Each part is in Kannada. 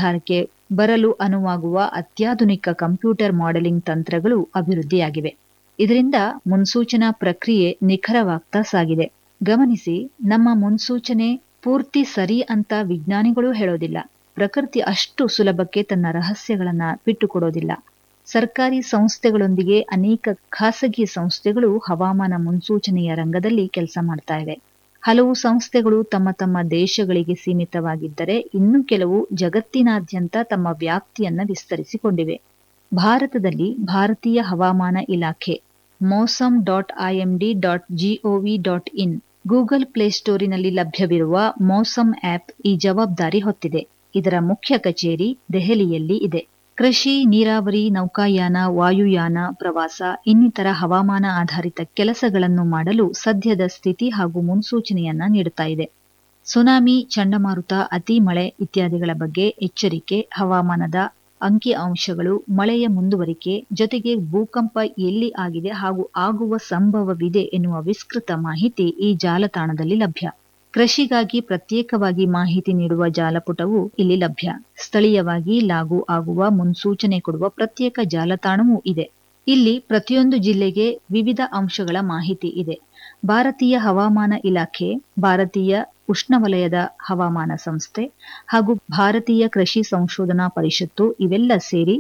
ನಿರ್ಧಾರಕ್ಕೆ ಬರಲು ಅನುವಾಗುವ ಅತ್ಯಾಧುನಿಕ ಕಂಪ್ಯೂಟರ್ ಮಾಡೆಲಿಂಗ್ ತಂತ್ರಗಳು ಅಭಿವೃದ್ಧಿಯಾಗಿವೆ ಇದರಿಂದ ಮುನ್ಸೂಚನಾ ಪ್ರಕ್ರಿಯೆ ನಿಖರವಾಗ್ತಾ ಸಾಗಿದೆ ಗಮನಿಸಿ ನಮ್ಮ ಮುನ್ಸೂಚನೆ ಪೂರ್ತಿ ಸರಿ ಅಂತ ವಿಜ್ಞಾನಿಗಳು ಹೇಳೋದಿಲ್ಲ ಪ್ರಕೃತಿ ಅಷ್ಟು ಸುಲಭಕ್ಕೆ ತನ್ನ ರಹಸ್ಯಗಳನ್ನ ಬಿಟ್ಟುಕೊಡೋದಿಲ್ಲ ಸರ್ಕಾರಿ ಸಂಸ್ಥೆಗಳೊಂದಿಗೆ ಅನೇಕ ಖಾಸಗಿ ಸಂಸ್ಥೆಗಳು ಹವಾಮಾನ ಮುನ್ಸೂಚನೆಯ ರಂಗದಲ್ಲಿ ಕೆಲಸ ಮಾಡ್ತಾ ಇವೆ ಹಲವು ಸಂಸ್ಥೆಗಳು ತಮ್ಮ ತಮ್ಮ ದೇಶಗಳಿಗೆ ಸೀಮಿತವಾಗಿದ್ದರೆ ಇನ್ನು ಕೆಲವು ಜಗತ್ತಿನಾದ್ಯಂತ ತಮ್ಮ ವ್ಯಾಪ್ತಿಯನ್ನ ವಿಸ್ತರಿಸಿಕೊಂಡಿವೆ ಭಾರತದಲ್ಲಿ ಭಾರತೀಯ ಹವಾಮಾನ ಇಲಾಖೆ Mausam dot IMD dot GOV dot in Google ಪ್ಲೇಸ್ಟೋರಿನಲ್ಲಿ ಲಭ್ಯವಿರುವ ಮೋಸಮ್ ಆಪ್ ಈ ಜವಾಬ್ದಾರಿ ಹೊತ್ತಿದೆ ಇದರ ಮುಖ್ಯ ಕಚೇರಿ ದೆಹಲಿಯಲ್ಲಿ ಇದೆ ಕೃಷಿ ನೀರಾವರಿ ನೌಕಾಯಾನ ವಾಯುಯಾನ ಪ್ರವಾಸ ಇನ್ನಿತರ ಹವಾಮಾನ ಆಧಾರಿತ ಕೆಲಸಗಳನ್ನು ಮಾಡಲು ಸದ್ಯದ ಸ್ಥಿತಿ ಹಾಗೂ ಮುನ್ಸೂಚನೆಯನ್ನ ನೀಡುತ್ತಾ ಇದೆ ಸುನಾಮಿ ಚಂಡಮಾರುತ ಅತಿ ಮಳೆ ಇತ್ಯಾದಿಗಳ ಬಗ್ಗೆ ಎಚ್ಚರಿಕೆ ಹವಾಮಾನದ ಅಂಕಿ ಅಂಶಗಳು ಮಳೆಯ ಮುಂದುವರಿಕೆ ಜೊತೆಗೆ ಭೂಕಂಪ ಎಲ್ಲಿ ಆಗಿದೆ ಹಾಗೂ ಆಗುವ ಸಂಭವವಿದೆ ಎನ್ನುವ ವಿಸ್ತೃತ ಮಾಹಿತಿ ಈ ಜಾಲತಾಣದಲ್ಲಿ ಲಭ್ಯ ಕೃಷಿಗಾಗಿ ಪ್ರತ್ಯೇಕವಾಗಿ ಮಾಹಿತಿ ನೀಡುವ ಜಾಲಪುಟವು ಇಲ್ಲಿ ಲಭ್ಯ ಸ್ಥಳೀಯವಾಗಿ ಲಾಗು ಆಗುವ ಮುನ್ಸೂಚನೆ ಕೊಡುವ ಪ್ರತ್ಯೇಕ ಜಾಲತಾಣವೂ ಇದೆ ಇಲ್ಲಿ ಪ್ರತಿಯೊಂದು ಜಿಲ್ಲೆಗೆ ವಿವಿಧ ಅಂಶಗಳ ಮಾಹಿತಿ ಇದೆ ಭಾರತೀಯ ಹವಾಮಾನ ಇಲಾಖೆ ಭಾರತೀಯ ಉಷ್ಣವಲಯದ ಹವಾಮಾನ ಸಂಸ್ಥೆ ಹಾಗೂ ಭಾರತೀಯ ಕೃಷಿ ಸಂಶೋಧನಾ ಪರಿಷತ್ತು ಇವೆಲ್ಲ ಸೇರಿ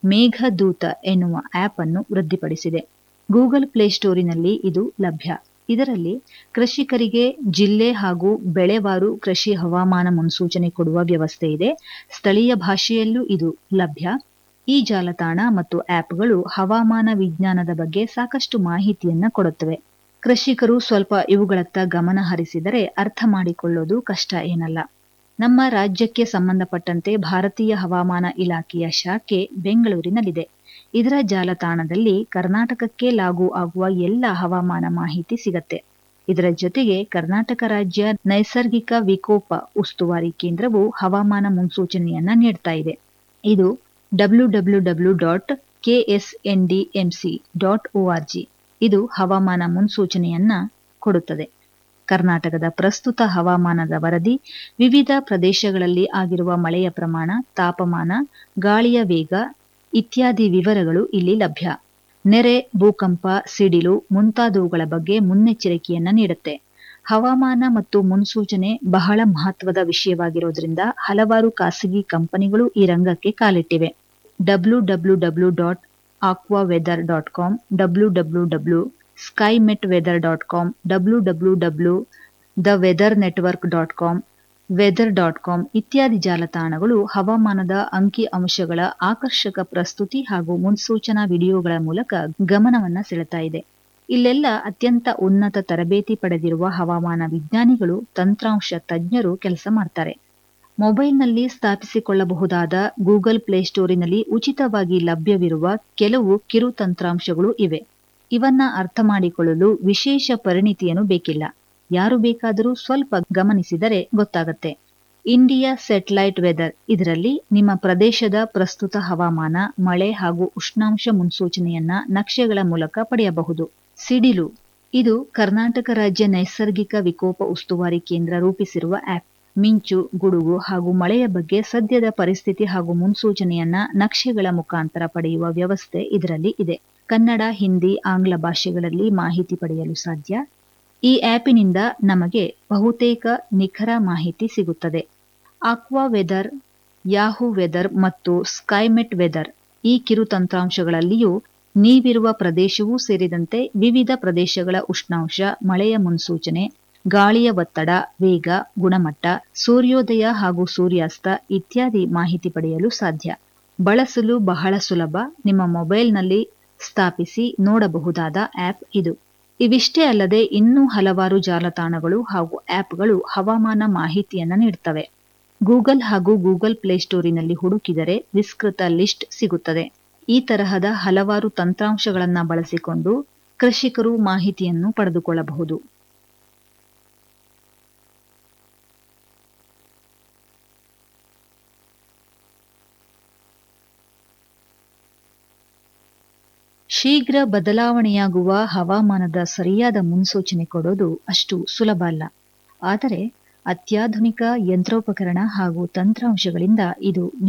ಮೇಘದೂತ ಎನ್ನುವ ಆಪ್ ಅನ್ನು ವೃದ್ಧಿಪಡಿಸಿದೆ ಗೂಗಲ್ ಪ್ಲೇಸ್ಟೋರಿನಲ್ಲಿ ಇದು ಲಭ್ಯ ಇದರಲ್ಲಿ ಕೃಷಿಕರಿಗೆ ಜಿಲ್ಲೆ ಹಾಗೂ ಬೆಳೆವಾರು ಕೃಷಿ ಹವಾಮಾನ ಮುನ್ಸೂಚನೆ ಕೊಡುವ ವ್ಯವಸ್ಥೆ ಇದೆ ಸ್ಥಳೀಯ ಭಾಷೆಯಲ್ಲೂ ಇದು ಲಭ್ಯ ಈ ಜಾಲತಾಣ ಮತ್ತು ಆಪ್ಗಳು ಹವಾಮಾನ ವಿಜ್ಞಾನದ ಬಗ್ಗೆ ಸಾಕಷ್ಟು ಮಾಹಿತಿಯನ್ನ ಕೊಡುತ್ತವೆ ಕೃಷಿಕರು ಸ್ವಲ್ಪ ಇವುಗಳತ್ತ ಗಮನ ಹರಿಸಿದರೆ ಅರ್ಥ ಮಾಡಿಕೊಳ್ಳೋದು ಕಷ್ಟ ಏನಲ್ಲ ನಮ್ಮ ರಾಜ್ಯಕ್ಕೆ ಸಂಬಂಧಪಟ್ಟಂತೆ ಭಾರತೀಯ ಹವಾಮಾನ ಇಲಾಖೆಯ ಶಾಖೆ ಬೆಂಗಳೂರಿನಲ್ಲಿದೆ ಇದರ ಜಾಲತಾಣದಲ್ಲಿ ಕರ್ನಾಟಕಕ್ಕೆ ಲಾಗು ಆಗುವ ಎಲ್ಲ ಹವಾಮಾನ ಮಾಹಿತಿ ಸಿಗತ್ತೆ ಇದರ ಜೊತೆಗೆ ಕರ್ನಾಟಕ ರಾಜ್ಯ ನೈಸರ್ಗಿಕ ವಿಕೋಪ ಉಸ್ತುವಾರಿ ಕೇಂದ್ರವು ಹವಾಮಾನ ಮುನ್ಸೂಚನೆಯನ್ನ ನೀಡ್ತಾ ಇದೆ ಇದು W W W dot KSNDMC dot ORG ಇದು ಹವಾಮಾನ ಮುನ್ಸೂಚನೆಯನ್ನ ಕೊಡುತ್ತದೆ ಕರ್ನಾಟಕದ ಪ್ರಸ್ತುತ ಹವಾಮಾನದ ವರದಿ ವಿವಿಧ ಪ್ರದೇಶಗಳಲ್ಲಿ ಆಗಿರುವ ಮಳೆಯ ಪ್ರಮಾಣ ತಾಪಮಾನ ಗಾಳಿಯ ವೇಗ ಇತ್ಯಾದಿ ವಿವರಗಳು ಇಲ್ಲಿ ಲಭ್ಯ ನೆರೆ ಭೂಕಂಪ ಸಿಡಿಲು ಮುಂತಾದವುಗಳ ಬಗ್ಗೆ ಮುನ್ನೆಚ್ಚರಿಕೆಯನ್ನ ನೀಡುತ್ತೆ ಹವಾಮಾನ ಮತ್ತು ಮುನ್ಸೂಚನೆ ಬಹಳ ಮಹತ್ವದ ವಿಷಯವಾಗಿರೋದ್ರಿಂದ ಹಲವಾರು ಖಾಸಗಿ ಕಂಪನಿಗಳು ಈ ರಂಗಕ್ಕೆ ಕಾಲಿಟ್ಟಿವೆ W W W dot AccuWeather dot com W W W Skymet weather dot com W W W the weather network dot com weather dot com ಇತ್ಯಾದಿ ಜಾಲತಾಣಗಳು ಹವಾಮಾನದ ಅಂಕಿ ಅಂಶಗಳ ಆಕರ್ಷಕ ಪ್ರಸ್ತುತಿ ಹಾಗೂ ಮುನ್ಸೂಚನಾ ವಿಡಿಯೋಗಳ ಮೂಲಕ ಗಮನವನ್ನ ಸೆಳೆತಾ ಇದೆ ಇಲ್ಲೆಲ್ಲ ಅತ್ಯಂತ ಉನ್ನತ ತರಬೇತಿ ಪಡೆದಿರುವ ಹವಾಮಾನ ವಿಜ್ಞಾನಿಗಳು ತಂತ್ರಾಂಶ ತಜ್ಞರು ಕೆಲಸ ಮಾಡ್ತಾರೆ ಮೊಬೈಲ್ನಲ್ಲಿ ಸ್ಥಾಪಿಸಿಕೊಳ್ಳಬಹುದಾದ ಗೂಗಲ್ ಪ್ಲೇಸ್ಟೋರಿನಲ್ಲಿ ಉಚಿತವಾಗಿ ಲಭ್ಯವಿರುವ ಕೆಲವು ಕಿರು ತಂತ್ರಾಂಶಗಳು ಇವೆ ಇವನ್ನ ಅರ್ಥ ಮಾಡಿಕೊಳ್ಳಲು ವಿಶೇಷ ಪರಿಣಿತಿಯನ್ನು ಬೇಕಿಲ್ಲ ಯಾರು ಬೇಕಾದರೂ ಸ್ವಲ್ಪ ಗಮನಿಸಿದರೆ ಗೊತ್ತಾಗತ್ತೆ ಇಂಡಿಯಾ ಸೆಟಲೈಟ್ ವೆದರ್ ಇದರಲ್ಲಿ ನಿಮ್ಮ ಪ್ರದೇಶದ ಪ್ರಸ್ತುತ ಹವಾಮಾನ ಮಳೆ ಹಾಗೂ ಉಷ್ಣಾಂಶ ಮುನ್ಸೂಚನೆಯನ್ನ ನಕ್ಷೆಗಳ ಮೂಲಕ ಪಡೆಯಬಹುದು ಸಿಡಿಲು ಇದು ಕರ್ನಾಟಕ ರಾಜ್ಯ ನೈಸರ್ಗಿಕ ವಿಕೋಪ ಉಸ್ತುವಾರಿ ಕೇಂದ್ರ ರೂಪಿಸಿರುವ ಆಪ್ ಮಿಂಚು ಗುಡುಗು ಹಾಗೂ ಮಳೆಯ ಬಗ್ಗೆ ಸದ್ಯದ ಪರಿಸ್ಥಿತಿ ಹಾಗೂ ಮುನ್ಸೂಚನೆಯನ್ನ ನಕ್ಷೆಗಳ ಮುಖಾಂತರ ಪಡೆಯುವ ವ್ಯವಸ್ಥೆ ಇದರಲ್ಲಿ ಇದೆ ಕನ್ನಡ ಹಿಂದಿ ಆಂಗ್ಲ ಭಾಷೆಗಳಲ್ಲಿ ಮಾಹಿತಿ ಪಡೆಯಲು ಸಾಧ್ಯ ಈ ಆ್ಯಪಿನಿಂದ ನಮಗೆ ಬಹುತೇಕ ನಿಖರ ಮಾಹಿತಿ ಸಿಗುತ್ತದೆ ಆಕ್ವಾ ವೆದರ್ ಯಾಹೂ ವೆದರ್ ಮತ್ತು ಸ್ಕೈಮೆಟ್ ವೆದರ್ ಈ ಕಿರು ತಂತ್ರಾಂಶಗಳಲ್ಲಿಯೂ ನೀವಿರುವ ಪ್ರದೇಶವೂ ಸೇರಿದಂತೆ ವಿವಿಧ ಪ್ರದೇಶಗಳ ಉಷ್ಣಾಂಶ ಮಳೆಯ ಮುನ್ಸೂಚನೆ ಗಾಳಿಯ ಒತ್ತಡ ವೇಗ ಗುಣಮಟ್ಟ ಸೂರ್ಯೋದಯ ಹಾಗೂ ಸೂರ್ಯಾಸ್ತ ಇತ್ಯಾದಿ ಮಾಹಿತಿ ಪಡೆಯಲು ಸಾಧ್ಯ ಬಳಸಲು ಬಹಳ ಸುಲಭ ನಿಮ್ಮ ಮೊಬೈಲ್ನಲ್ಲಿ ಸ್ಥಾಪಿಸಿ ನೋಡಬಹುದಾದ ಆಪ್ ಇದು ಇವಿಷ್ಟೇ ಅಲ್ಲದೆ ಇನ್ನೂ ಹಲವಾರು ಜಾಲತಾಣಗಳು ಹಾಗೂ ಆಪ್ಗಳು ಹವಾಮಾನ ಮಾಹಿತಿಯನ್ನ ನೀಡುತ್ತವೆ ಗೂಗಲ್ ಹಾಗೂ ಗೂಗಲ್ ಪ್ಲೇಸ್ಟೋರಿನಲ್ಲಿ ಹುಡುಕಿದರೆ ವಿಸ್ತೃತ ಲಿಸ್ಟ್ ಸಿಗುತ್ತದೆ ಈ ತರಹದ ಹಲವಾರು ತಂತ್ರಾಂಶಗಳನ್ನ ಬಳಸಿಕೊಂಡು ಕೃಷಿಕರು ಮಾಹಿತಿಯನ್ನು ಪಡೆದುಕೊಳ್ಳಬಹುದು ಶೀಘ್ರ ಬದಲಾವಣೆಯಾಗುವ ಹವಾಮಾನದ ಸರಿಯಾದ ಮುನ್ಸೂಚನೆ ಕೊಡೋದು ಅಷ್ಟು ಸುಲಭ ಅಲ್ಲ ಆದರೆ ಅತ್ಯಾಧುನಿಕ ಯಂತ್ರೋಪಕರಣ ಹಾಗೂ ತಂತ್ರಾಂಶಗಳಿಂದ ಇದು